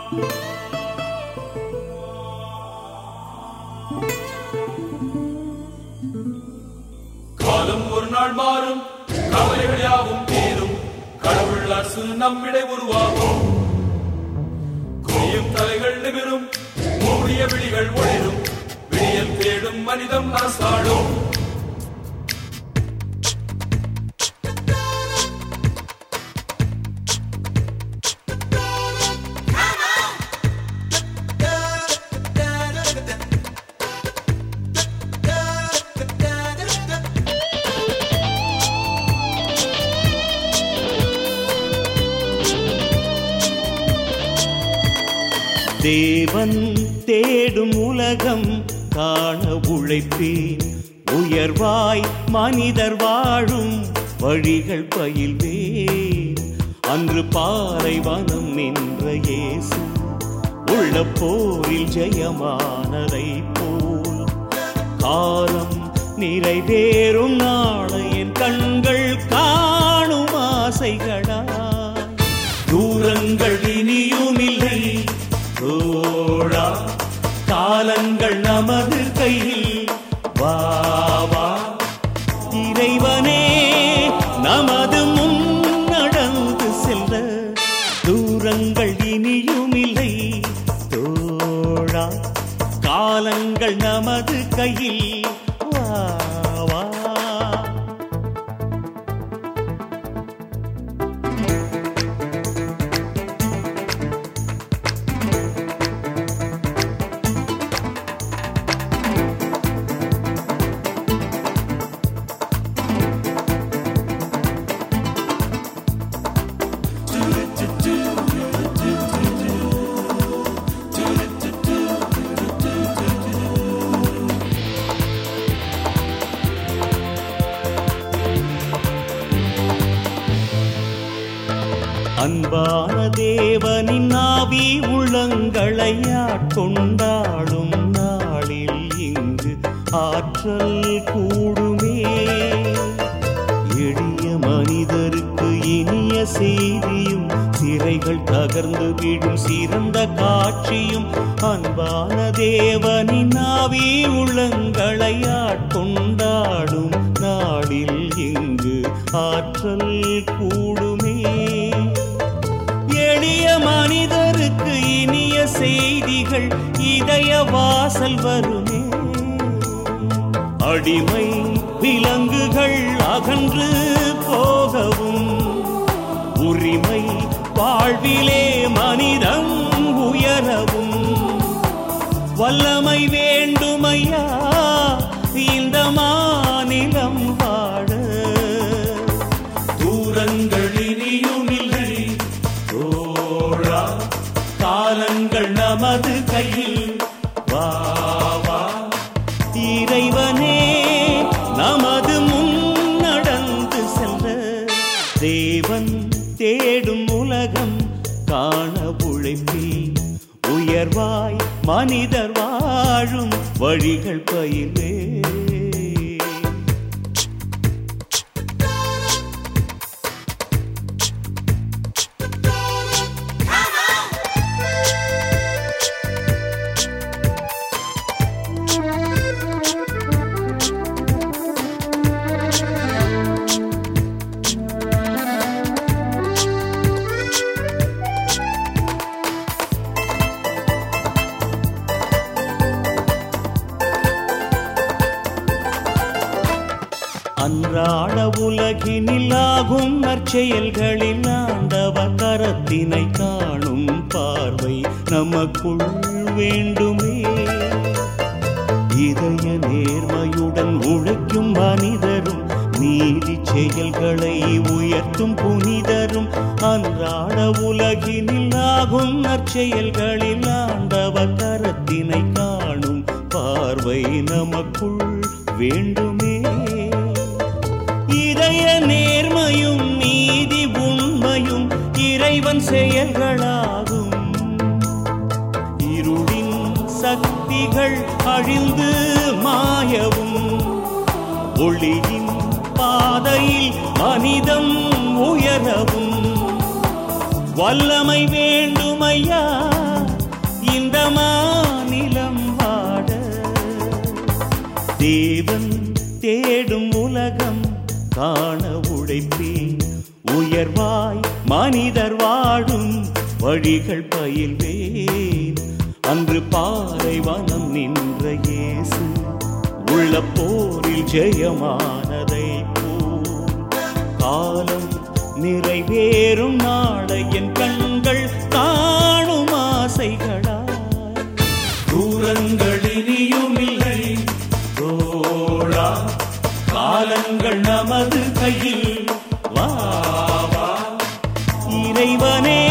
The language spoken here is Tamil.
காலம் ஒரு நாள் மாறும் கவலைகள் யாவும் தீரும் கடவுள் அரசு நம்மிடை உருவாகும் குனியும் தலைகள் நிமிரும் மூடிய விழிகள் ஒளிரும் விடியல் தேடும் மனிதம் அரசாடும் தேவன் தேடும் உலகம் காண உழைப்பேன் உயர்வாய் மனிதர் வாழும் வழிகள் பயில்வேன் அன்று பாறை வனம் நின்ற இயேசு உள்ள போரில் ஜெயமானதை போல் காலம் நிறைவேறும் நாளை என் கண்கள் காணும் ஆசைகளாய் தூரங்கள் இனியும் இல்லை தோழா காலங்கள் நமது கையில் வா வா இறைவனே நமது முன் நடந்து செல்ல தூரங்கள் இனியும் இல்லை தோழா காலங்கள் நமது கையில் வா வா அன்பான தேவனின் ஆவி உள்ளங்களை ஆட்கொண்டாடும் நாளில் இங்கு ஆற்றல் கூடுமே எளிய மனிதருக்கு இனிய செய்தியும் சிறைகள் தகர்ந்து விடும் சிறந்த காட்சியும் அன்பான தேவனின் ஆவி உள்ளங்களை ஆட்கொண்டாடும் நாளில் இங்கு ஆற்றல் கூடுமே எளிய மனிதருக்கு இனிய செய்திகள் இதய வாசல் வருமே அடிமை விலங்குகள் அகன்று போகவும் உரிமை வாழ்விலே மனிதம் உயரவும் வல்லமை வேண்டுமையா இந்த மாநிலம் வாழ தூரங்கள் இனியும் இல்லை தோழா காலங்கள் நமது கையில் வா வா இறைவனே நமது முன் நடந்து செல்ல தேவன் தேடும் உலகம் காண உழைப்பே உயர்வாய் மனிதர் வாழும் வழிகள் பயிலே அன்றாட உலகினில் ஆகும் நற்செயல்களில் ஆண்டவர் கரத்தினை காணும் பார்வை நமக்குள் வேண்டுமே இதய நேர்மையுடன் உழைக்கும் மனிதரும் நீதி செயல்களை உயர்த்தும் புனிதரும் அன்றாட உலகினில் ஆகும் நற்செயல்களில் ஆண்டவர் கரத்தினை காணும் பார்வை நமக்குள் வேண்டுமே இதய நேர்மையும் நீதி உண்மையும் இறைவன் செயல்களாகும் இருளின் சக்திகள் அழிந்து மாயவும் ஒளியின் பாதையில் மனிதம் உயரவும் வல்லமை வேண்டுமையா உயர்வாய் மனிதர் வாழும் வழிகள் பயில்வேன் அன்று பாறை வனம் நின்ற இயேசு உள்ள போரில் ஜெயமானதை போல் காலம் நிறைவேறும் நாளை என் கண்கள் காணும் ஆசைகளாய் தூரங்கள் இனியும் இல்லை தோழா காலங்கள் நமது கையில் வா வா இறைவனே